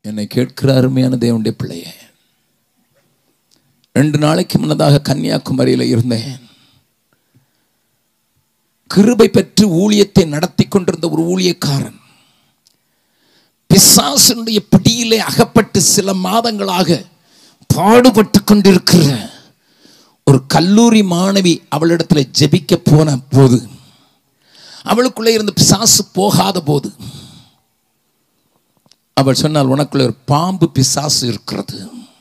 என்னை கேட்கிற அருமையான தேவனுடைய பிள்ளையே ரெண்டு நாளைக்கு முன்னதாக கன்னியாகுமரியில் இருந்தேன் கிருபை பெற்று ஊழியத்தை நடத்தி கொண்டிருந்த ஒரு ஊழியக்காரன் பிசாசனுடைய பிடியிலே அகப்பட்டு சில மாதங்களாக பாடுபட்டு கொண்டிருக்கிற ஒரு கல்லூரி மாணவி அவளிடத்துல ஜெபிக்க போன போது அவளுக்குள்ளே இருந்த பிசாசு போகாத போது அவள் சொன்னால் உனக்குள்ள ஒரு பாம்பு பிசாசு இருக்கிறது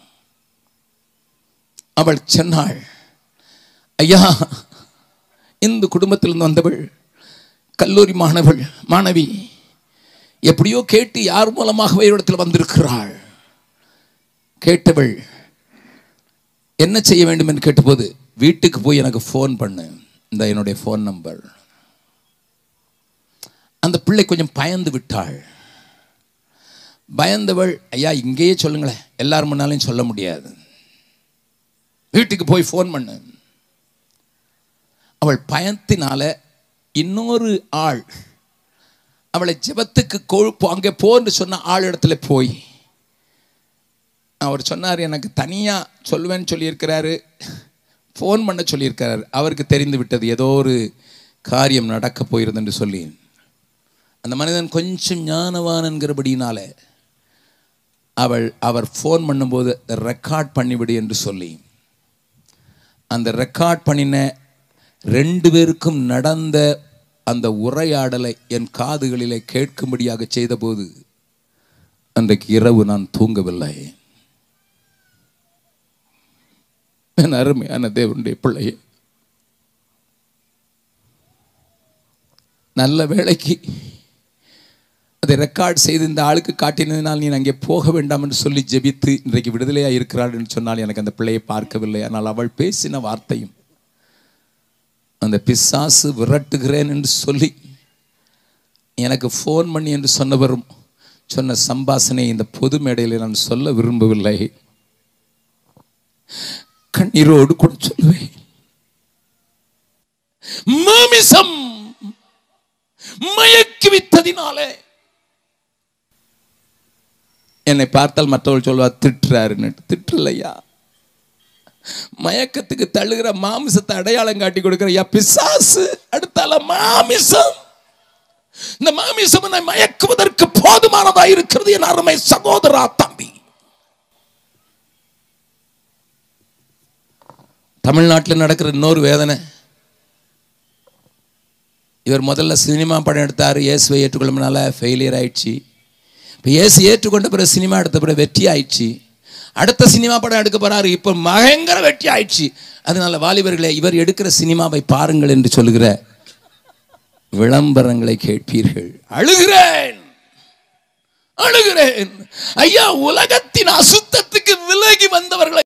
அவள் சொன்னாள் ஐயா இந்த குடும்பத்திலிருந்து வந்தவள் கல்லூரி மாணவள் மாணவி எப்படியோ கேட்டு யார் மூலமாகவே இடத்துல வந்திருக்கிறாள் கேட்டவள் என்ன செய்ய வேண்டும் என்று கேட்டபோது வீட்டுக்கு போய் எனக்கு ஃபோன் பண்ணு இந்த என்னுடைய ஃபோன் நம்பர் அந்த பிள்ளை கொஞ்சம் பயந்து விட்டாள் பயந்தவள் ஐயா இங்கேயே சொல்லுங்களேன் எல்லார் முன்னாலையும் சொல்ல முடியாது வீட்டுக்கு போய் ஃபோன் பண்ணு அவள் பயத்தினால இன்னொரு ஆள் அவளை ஜெபத்துக்கு கொழுப்பு அங்கே போன்னு சொன்ன ஆள் இடத்துல போய் அவர் சொன்னார் எனக்கு தனியாக சொல்லுவேன்னு சொல்லியிருக்கிறாரு ஃபோன் பண்ண சொல்லியிருக்கிறார் அவருக்கு தெரிந்து விட்டது ஏதோ ஒரு காரியம் நடக்க போயிருது என்று சொல்லி அந்த மனிதன் கொஞ்சம் ஞானவான் என்கிறபடினால அவள் அவர் ஃபோன் பண்ணும்போது ரெக்கார்ட் பண்ணிவிடு என்று சொல்லி அந்த ரெக்கார்ட் பண்ணின ரெண்டு பேருக்கும் நடந்த அந்த உரையாடலை என் காதுகளிலே கேட்கும்படியாக செய்தபோது அன்றைக்கு இரவு நான் தூங்கவில்லை என் அருமையான தேவனுடைய பிள்ளையே நல்ல வேலைக்கு அதை ரெக்கார்ட் செய்து இந்த ஆளுக்கு காட்டினதினால் நீ அங்கே போக வேண்டாம் என்று சொல்லி ஜெபித்து இன்றைக்கு விடுதலையாக இருக்கிறாள் என்று சொன்னால் எனக்கு அந்த பிள்ளையை பார்க்கவில்லை ஆனால் அவள் பேசின வார்த்தையும் அந்த பிசாசு விரட்டுகிறேன் என்று சொல்லி எனக்கு ஃபோன் பண்ணி என்று சொன்னவரும் சொன்ன சம்பாசனை இந்த பொது மேடையில் நான் சொல்ல விரும்பவில்லை கண்ணீரோடு கூட சொல்லுவேன் மாமிசம் மயக்கி வித்ததினாலே என்னை பார்த்தால் மற்றவர்கள் சொல்வார் திட்டுறாருன்னு திட்டலையா மயக்கத்துக்கு தள்ளுகிற மாமிசத்தை அடையாளம் காட்டி கொடுக்கிற யா பிசாசு அடுத்தால மாமிசம் இந்த மாமிசம் என்னை மயக்குவதற்கு போதுமானதா இருக்கிறது என் அருமை சகோதரா தம்பி தமிழ்நாட்டில் நடக்கிற இன்னொரு வேதனை இவர் முதல்ல சினிமா படம் எடுத்தார் இயேசுவை ஏற்றுக்கொள்ளும்னால ஃபெயிலியர் ஆயிடுச்சு இப்போ இயேசு ஏற்றுக்கொண்ட பிறகு சினிமா எடுத்த பிறகு வெற்றி ஆயிடுச்சு அடுத்த சினிமா படம் எடுக்க போறாரு இப்போ பயங்கர வெற்றி ஆயிடுச்சு அதனால வாலிபர்களே இவர் எடுக்கிற சினிமாவை பாருங்கள் என்று சொல்லுகிற விளம்பரங்களை கேட்பீர்கள் அழுகிறேன் அழுகிறேன் ஐயா உலகத்தின் அசுத்தத்துக்கு விலகி வந்தவர்களை